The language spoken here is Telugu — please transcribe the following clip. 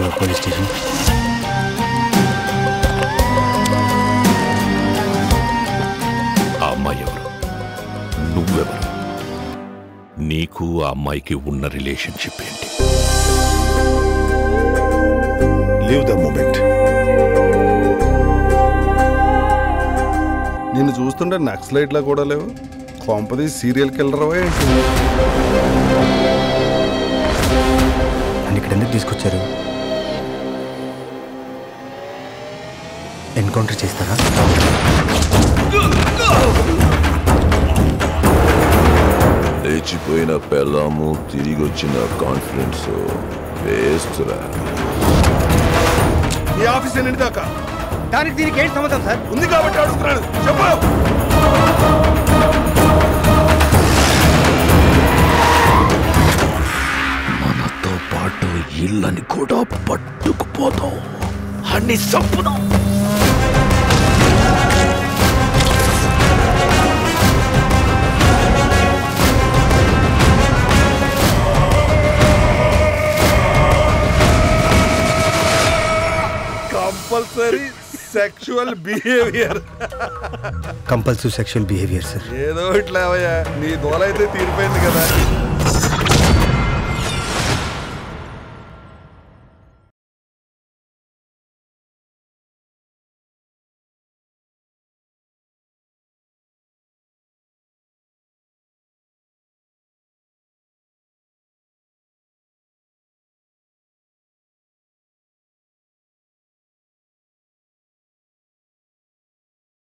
తీసుకొస్తావా పోలీస్ స్టేషన్ ఆ అమ్మాయి ఎవరు నువ్వెవరు నీకు ఆ అమ్మాయికి ఉన్న రిలేషన్షిప్ ఏంటి లీవ్ ద మూమెంట్ నిన్ను చూస్తుంటే నక్సలైట్లా కూడా లేవు కొంపది సీరియల్ కిల్లరవా ఏంటి నన్ను ఇక్కడ ఎందుకు తీసుకొచ్చారు ఎన్కౌంటర్ చేస్తారా లేచిపోయిన పెళ్ళాము తిరిగి వచ్చిన కాన్ఫిడెన్స్ వేస్ట్ రా ఈ ఆఫీస్ ఎన్నింటి దాకా దానికి దీనికి ఏంటి సంబంధం సార్ ఉంది కాబట్టి అడుగుతున్నాడు చెప్పు మనతో పాటు ఇళ్ళని కూడా పట్టుకుపోతాం అన్ని సంపుదాం compulsory sexual behaviour compulsive sexual behaviour sir ఏదో ఇట్లా అవయ్యా నీ దోలైతే తీరిపోయింది కదా